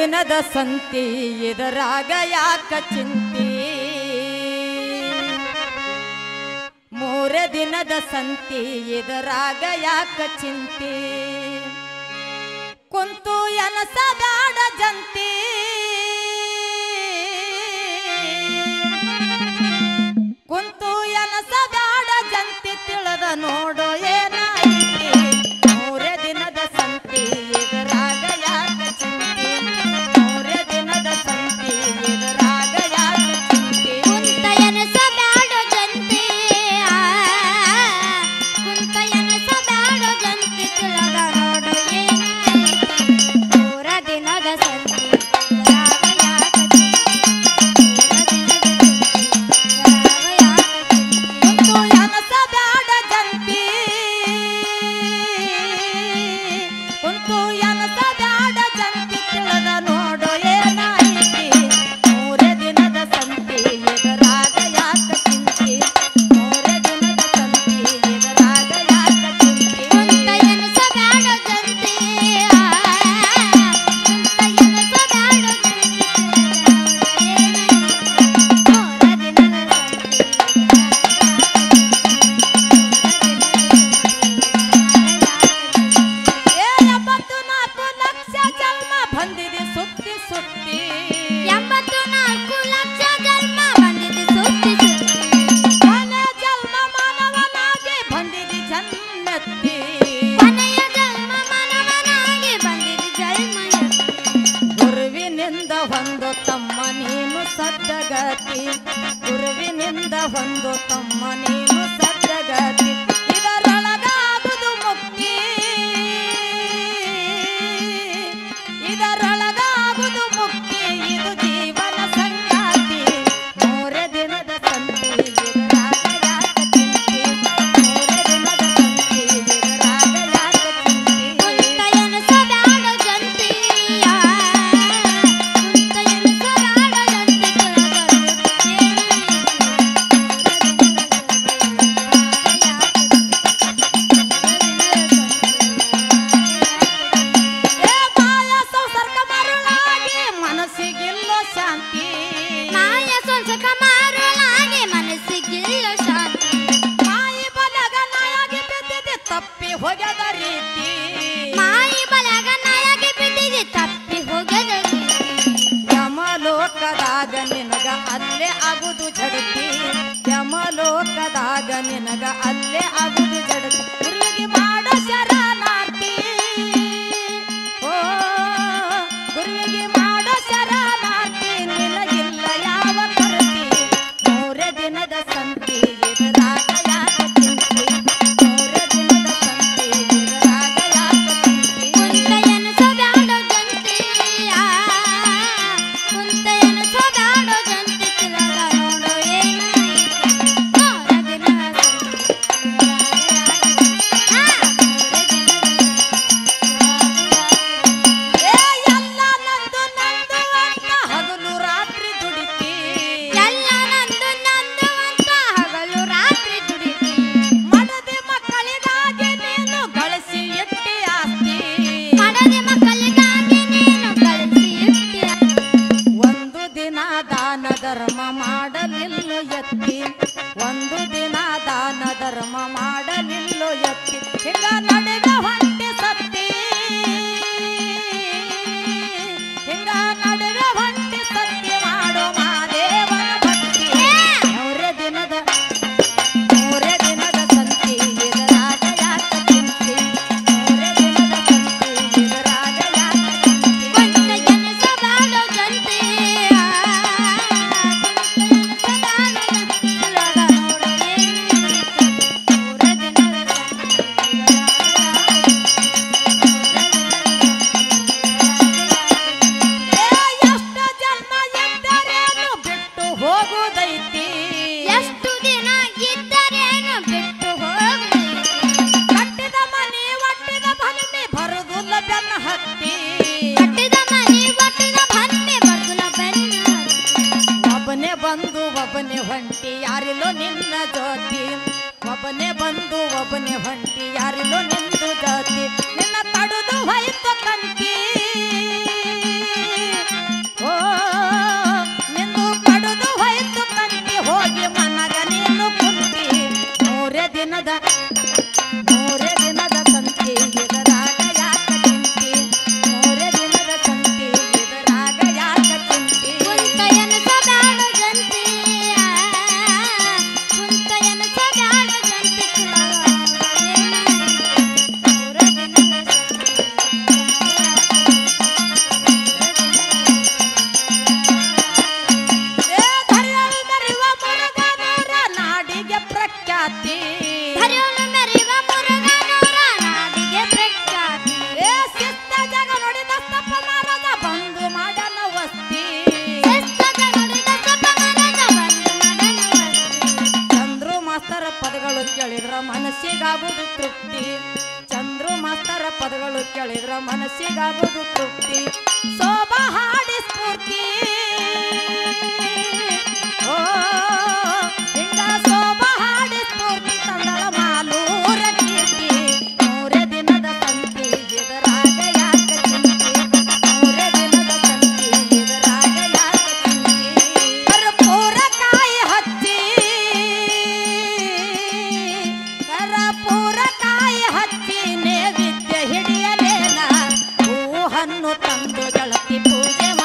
ದಿನದ ಸಂತಿ ಇದರಾಗ ಯಾಕ ಚಿಂತಿ ಮೂರೇ ದಿನದ ಸಂತಿ ಇದರಾಗ ಯಾಕ ಚಿಂತಿ ಕುಂತು ಎನಸದಾಡ ಜಂತಿ ಕುಂತು ಎನಸದಾಡ ಜಂತಿ ತಿಳಿದ ನೋಡು ಏನೈತಿ ಮೂರೇ ದಿನದ ಸಂತಿ ಇದರಾಗ ಯಾಕ ಚಿಂತಿ ಮೂರೇ ದಿನದ ಸಂತಿ ಇದರಾಗ ಯಾಕ ಚಿಂತಿ ಕುಂತ ಎನಸಬ್ಯಾಡೋ ಜಂತಿ ಆ, ಕುಂತ ಎನಸಬ್ಯಾಡೋ ಜಂತಿ ತಿಳದ ನೋಡು ಏನೈತಿ ಮೂರ ದಿನದ ಸಂತಿ ರಾಗ ಯಾಕ ಚಿಂತಿ? ಮೂರ ದಿನದ ಸಂತಿ ರಾಗ ಯಾಕ ಚಿಂತಿ? ಕುಂತು ಎನಸಬ್ಯಾಡ ಜಂತಿ ಕುಂತು ಎನಸಬ್ಯಾಡ ಜಂತಿ ತಿಳಿದ ನೋಡು ಏನೈತಿ ಮೂರೇ ದಿನದ ಸಂತಿ ಇದರಾಗ ಯಾಕ ಚಿಂತಿ ಮೂರೇ ದಿನದ ಸಂತಿ ಇದರಾಗ ಯಾಕ ಚಿಂತಿ ಕುಂತ ಎನಸಬ್ಯಾಡೋ ಜಂತಿ ಆ, ಕುಂತ ಎನಸಬ್ಯಾಡೋ ಜಂತಿ ಮೂರ ದಿನದ ಏ ಎಂಬತ್ತು ನಾಲ್ಕು ಲಕ್ಷ ಜನ್ಮ ಬಂದಿದೆ ಸುತ್ತಿ ಸುತ್ತಿ ಎಂಬತ್ತು ನಾಲ್ಕು ಲಕ್ಷ ಜನ್ಮ ಬಂದಿದೆ ಸುತ್ತಿ ಸುತ್ತಿ ಕೊನೆ ಜನ್ಮ ಮಾನವನಾಗಿ ಬಂದಿದೆ ಜನ್ಮೆತ್ತಿ ಕೊನೆಯ ಜನ್ಮ ಮಾನವನಾಗಿ ಬಂದಿದೆ ಜನ್ಮ ಎತ್ತಿ. ಗುರುವಿನಿಂದ ಒಂದು ತಮ್ಮ ನೀನು ಸದ್ದಗತಿ ಗುರುವಿನಿಂದ ಒಂದು ತಮ್ಮ ನೀನು ಸದ್ದಗತಿ ಇದರೊಳಗಾಗುದು ಮುಕ್ತಿ ಇದರೊಳಗಾಗುದು ಮುಕ್ತಿ ಇದು ಜೀವನ ಸಂಗಾತಿ ಮೂರೇ ದಿನದ ಸಂತಿ ಇದರಾಗ ಯಾಕ ಚಿಂತಿ ಮೂರೇ ದಿನದ ಸಂತಿ ಇದರಾಗ ಯಾಕ ಚಿಂತಿ ಕುಂತ ಎನಸಬ್ಯಾಡೋ ಜಂತಿ ಆ, ಕುಂತ ಎನಸಬ್ಯಾಡೋ ಜಂತಿ ಕೆಳಗ ಏ ಮಾಯ ಸಂಸರ್ಗ ಮರುಳಾಗಿ ಮನಸ್ಸಿಗಿಲ್ಲೋ ಶಾಂತಿ ಮಾಯ ಸೊಲ್ಸಕ ಮಾರುಳಾಗಿ ಮನಸ್ಸಿಗಿಲ್ಲ ಶಾಂತಿ ಮಾಯಿ ಬಲಗನಾಯಾಗಿ ಬಿದ್ದಿದೆ ತಪ್ಪಿ ಹೋಗ್ಯದ ರೀತಿ ಮಾಯಿ ಬಲಗ ನಾಯಾಗಿ ಬಿದ್ದಿದೆ ತಪ್ಪಿ ಹೋಗದ ಯಮಲೋಕದಾಗ ನಿನಗ ಅಲ್ಲೇ ಆಗುದು ಜಡತಿ ಯಮಲೋಕದಾಗ ನಿನಗ ಅಲ್ಲೇ ಆಗುದು ಜಡತಿ ಗುರುವಿಗೆ ಮಾಡೋ ಶರಣಾರ್ಥಿ ಓ ಗುರುವಿಗೆ ಮಾಡೋ ಶರಣಾರ್ಥಿ ನಿನಗಿಲ್ಲ ಯಾವ ಕೊರತಿ ಮೂರೇ ದಿನದ ಸಂತಿ ಇದರಾಗ ಯಾಕ ಚಿಂತಿ ಮೂರೇ ದಿನದ ಸಂತಿ ಇದರಾಗ ಯಾಕ ಚಿಂತಿ ಕುಂತ ಎನಸಬ್ಯಾಡೋ ಜಂತಿ ಆ, ಕುಂತ ಎನಸಬ್ಯಾಡೋ ಜಂತಿ ತಿಳದ ನೋಡು ಏನೈತಿ ಮೂರ ದಿನದ ಸಂತಿ ಆ, ಮೂರ ದಿನದ ಏ ಎಲ್ಲ ನಂದು ನಂದು ಅಂತ ಹಗಲು ರಾತ್ರಿ ದುಡಿತಿ ಎಲ್ಲ ನಂದು ನಂದು ಅಂತ ಹಗಲು ರಾತ್ರಿ ದುಡಿತಿ ಮಡದಿ ಮಕ್ಕಳಿಗಾಗಿ ನೀನು ಗಳಿಸಿ ಇಟ್ಟಿ ಆಸ್ತಿ ಮಡದಿ ಮಕ್ಕಳಿಗಾಗಿ ನೀನು ಕಳಿಸಿ ಇಟ್ಟಿಯ ಒಂದು ದಿನ ದಾನ ಧರ್ಮ ಮಾಡಲಿಲ್ಲೋ ಎತ್ತಿ ಒಂದು ದಿನ ದಾನ ಧರ್ಮ ಮಾಡಲಿಲ್ಲೋ ಎತ್ತಿ ಹಿಂಗ ನಡೆದ ಹೊಂಟಿ ಸತ್ತಿ ಹಿಂಗ ನಡೆದ ಹೊಂಟಿ ಸತ್ತಿ ಮಾಡೋ ಮಾದೇವನ ಭಕ್ತಿ ಮೂರೇ ದಿನದ ಮೂರೇ ದಿನದ ಸಂತಿ ಇದರಾಗ ಯಾಕ ಚಿಂತಿ ಮೂರೇ ದಿನದ ಸಂತಿ ಇದರಾಗ ಯಾಕ ಚಿಂತಿ ಕುಂತ ಎನಸಬ್ಯಾಡೋ ಜಂತಿ ಆ, ಕುಂತ ಎನಸಬ್ಯಾಡೋ ಜಂತಿ ತಿಳದ ನೋಡು ಏನೈತಿ ಮೂರ ದಿನದ ಏ ಎಷ್ಟ ಜನ್ಮ ಎದ್ದರೇನು ಬಿಟ್ಟು ಹೋಗುದೈತಿ ಎಷ್ಟು ದಿನ ಇದ್ದರೇನು ಬಿಟ್ಟು ಹೋಗಬೇಕು ಕಟ್ಟಿದ ಮನೆ ಒಟ್ಟಿದ ಭಲ್ಮಿ ಬರುದುಲ್ಲ ಬೆನ್ನ ಹತ್ತಿ ಕಟ್ಟಿದ ಮನೆ ಒಟ್ಟಿನ ಭನ್ನೆ ಬರ್ದುಲ ಬೆನ್ನ ಒಬ್ಬನೇ ಬಂದು ಒಬ್ಬನೇ ಹೊಂಟಿ ಯಾರಿಲ್ಲೋ ನಿನ್ನ ಜ್ಯೋತಿ ಒಬ್ಬನೇ ಬಂದು ಒಬ್ಬನೇ ಹೊಂಟಿ ಯಾರಿಲ್ಲೋ ನಿಂದು ಜ್ಯೋತಿ ನಿನ್ನ ಕಡುದು ಹೋಯ್ತು ಕಂತಿ ದಿನದ ಮೂರೇ ದಿನದ ಸಂತಿ ಇದರಾಗ ಯಾಕ ಚಿಂತಿ ಮೂರೇ ದಿನದ ಸಂತಿ ಇದರಾಗ ಯಾಕ ಚಿಂತಿ ಕುಂತ ಎನಸಬ್ಯಾಡ ಜಂತಿ ಕುಂತ ಎನಸಬ್ಯಾಡ ಜಂತಿ ಮೂರ ದಿನದ ಏ ಧರ್ಯಳು ಮೆರೆಯುವ ಮುರುಗನೂರ ನಾಡಿಗೆ ಪ್ರಖ್ಯಾತಿ ಹರಿಯೋನು ಮೆರೆಯುವ ಮುರುಗನೂರ ನಾಡಿಗೆ ಪ್ರಖ್ಯಾತಿ ಏ ಸಿದ್ಧ ಜಗ ನುಡಿದ ಸ್ತಪ ಮರದ ಬಂದು ಮಾಡನ ವಸ್ತಿ ಎಸ್ತದ ನುಡಿದ ಸಪ ಮರದ ಬಂದು ಮಡನ ವಸ್ತಿ. ಚಂದ್ರು ಮಾಸ್ತರ ಪದಗಳು ಕೇಳಿದ್ರ ಮನಸ್ಸಿಗಾಗುದು ತೃಪ್ತಿ ಚಂದ್ರು ಮಾಸ್ತರ ಪದಗಳು ಕೇಳಿದ್ರ ಮನಸ್ಸಿಗಾಗುದು ತೃಪ್ತಿ ಶೋಭಾ ಹಾಡಿ ಸ್ಫೂರ್ತಿ ಓ ಹಿಂಗ ಶೋಭಾ ಹಾಡಿ ಸ್ಫೂರ್ತಿ ತಂದಳ ಮಾಲೂರ ಕೀರ್ತಿ ಮೂರೇ ದಿನದ ಸಂತಿ ಇದರಾಗ ಯಾಕ ಚಿಂತಿ ಮೂರೇ ದಿನದ ಸಂತಿ ಇದರಾಗ ಯಾಕ ಚಿಂತಿ ಕರ್ಪೂರ ಕಾಯಿ ಹಚ್ಚಿ ಕರ್ಪೂರ ಕಾಯಿ ಹಚ್ಚಿ ನೇವಿದ್ಯ ಹಿಡಿಯಲೇನ ಹೂ ಹಣ್ಣು ತಂದು ಗೆಳತಿ ಪೂಜೆ